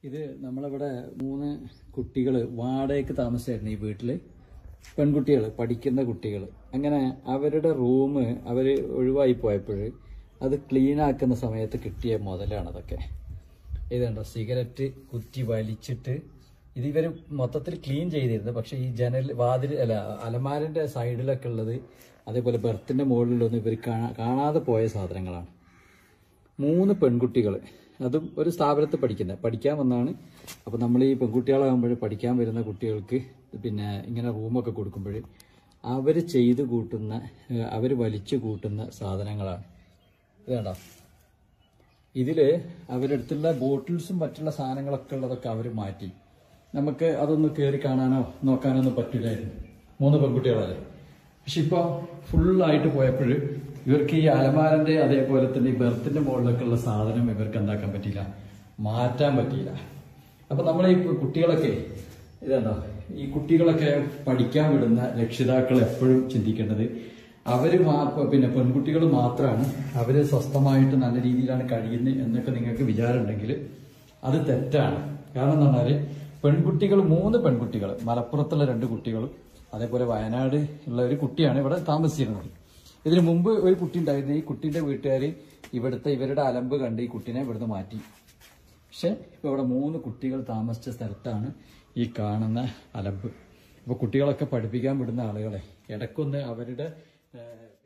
ഇത് നമ്മളിവിടെ മൂന്ന് കുട്ടികൾ വാടകയ്ക്ക് താമസിച്ചായിരുന്നു ഈ വീട്ടിൽ പെൺകുട്ടികൾ പഠിക്കുന്ന കുട്ടികൾ അങ്ങനെ അവരുടെ റൂം അവർ ഒഴിവായി പോയപ്പോൾ അത് ക്ലീൻ ആക്കുന്ന സമയത്ത് കിട്ടിയ മുതലാണ് അതൊക്കെ ഇതുണ്ടോ സിഗരറ്റ് കുറ്റി വലിച്ചിട്ട് ഇത് ഇവർ മൊത്തത്തിൽ ക്ലീൻ ചെയ്തിരുന്നു പക്ഷേ ഈ ജനൽ വാതിൽ അല്ല അലമാരിന്റെ സൈഡിലൊക്കെ ഉള്ളത് അതേപോലെ ബെർത്തിന്റെ മുകളിലൊന്നും ഇവർ കാണാതെ പോയ സാധനങ്ങളാണ് മൂന്ന് പെൺകുട്ടികൾ അതും ഒരു സ്ഥാപനത്തിൽ പഠിക്കുന്നത് പഠിക്കാൻ വന്നാണ് അപ്പോൾ നമ്മൾ ഈ പെൺകുട്ടികളാകുമ്പോൾ പഠിക്കാൻ വരുന്ന കുട്ടികൾക്ക് പിന്നെ ഇങ്ങനെ റൂമൊക്കെ കൊടുക്കുമ്പോൾ അവർ ചെയ്ത് കൂട്ടുന്ന അവർ വലിച്ചു കൂട്ടുന്ന സാധനങ്ങളാണ് ഇത് കണ്ടോ ഇതിൽ അവരടുത്തുള്ള ബോട്ടിൽസും മറ്റുള്ള സാധനങ്ങളൊക്കെ ഉള്ളതൊക്കെ അവർ മാറ്റി നമുക്ക് അതൊന്ന് കയറി കാണാനോ നോക്കാനോ ഒന്നും പറ്റില്ലായിരുന്നു മൂന്ന് പെൺകുട്ടികളല്ലേ പക്ഷെ ഇപ്പോൾ ഫുള്ളായിട്ട് പോയപ്പോൾ ഇവർക്ക് ഈ അലമാരന്റെ അതേപോലെ തന്നെ ഈ ബെർത്തിന്റെ മുകളിലൊക്കെ ഉള്ള സാധനം ഇവർക്ക് എന്താക്കാൻ പറ്റിയില്ല മാറ്റാൻ പറ്റിയില്ല അപ്പൊ നമ്മളെ ഈ കുട്ടികളൊക്കെ ഇതെന്താ ഈ കുട്ടികളൊക്കെ പഠിക്കാൻ വിടുന്ന രക്ഷിതാക്കൾ എപ്പോഴും ചിന്തിക്കേണ്ടത് അവര് മാ- പിന്നെ പെൺകുട്ടികൾ മാത്രമാണ് അവര് സ്വസ്ഥമായിട്ട് നല്ല രീതിയിലാണ് കഴിയുന്നത് എന്നൊക്കെ നിങ്ങൾക്ക് വിചാരമുണ്ടെങ്കിൽ അത് തെറ്റാണ് കാരണം എന്താ പറഞ്ഞാല് പെൺകുട്ടികൾ മൂന്ന് പെൺകുട്ടികൾ മലപ്പുറത്തുള്ള രണ്ട് കുട്ടികളും അതേപോലെ വയനാട് ഉള്ള ഒരു കുട്ടിയാണ് ഇവിടെ താമസിച്ചിരുന്നത് ഇതിനു മുമ്പ് ഒരു കുട്ടി ഉണ്ടായിരുന്നു ഈ കുട്ടിയുടെ വീട്ടുകാർ ഇവിടുത്തെ ഇവരുടെ അലമ്പ് കണ്ട് ഈ കുട്ടീനെ ഇവിടുന്ന് മാറ്റി പക്ഷെ ഇപ്പൊ ഇവിടെ മൂന്ന് കുട്ടികൾ താമസിച്ച സ്ഥലത്താണ് ഈ കാണുന്ന അലമ്പ് ഇപ്പൊ കുട്ടികളൊക്കെ പഠിപ്പിക്കാൻ വിടുന്ന ആളുകളെ ഇടയ്ക്കൊന്ന് അവരുടെ ഏഹ്,